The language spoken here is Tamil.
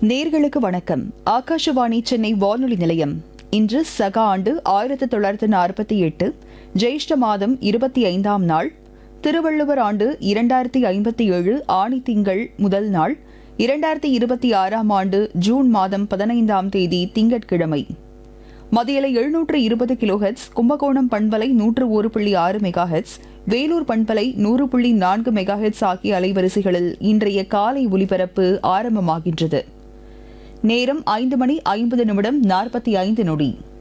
நேர்களுக்கு வணக்கம் ஆகாஷவாணி சென்னை வானொலி நிலையம் இன்று சக ஆண்டு ஆயிரத்தி தொள்ளாயிரத்து நாற்பத்தி எட்டு ஜெயிஷ்ட மாதம் இருபத்தி ஐந்தாம் நாள் திருவள்ளுவர் ஆண்டு இரண்டாயிரத்தி ஐம்பத்தி ஏழு ஆணி திங்கள் முதல் நாள் இரண்டாயிரத்தி இருபத்தி ஆறாம் ஆண்டு ஜூன் மாதம் பதினைந்தாம் தேதி திங்கட்கிழமை மதியலை எழுநூற்று இருபது கிலோஹெட்ஸ் கும்பகோணம் பண்பலை நூற்று ஒரு புள்ளி ஆறு மெகாஹெட்ஸ் வேலூர் பண்பலை நூறு புள்ளி நான்கு மெகாஹெட்ஸ் ஆகிய அலைவரிசைகளில் இன்றைய காலை ஒலிபரப்பு ஆரம்பமாகின்றது நேரம் ஐந்து மணி ஐம்பது நிமிடம் நாற்பத்தி ஐந்து நொடி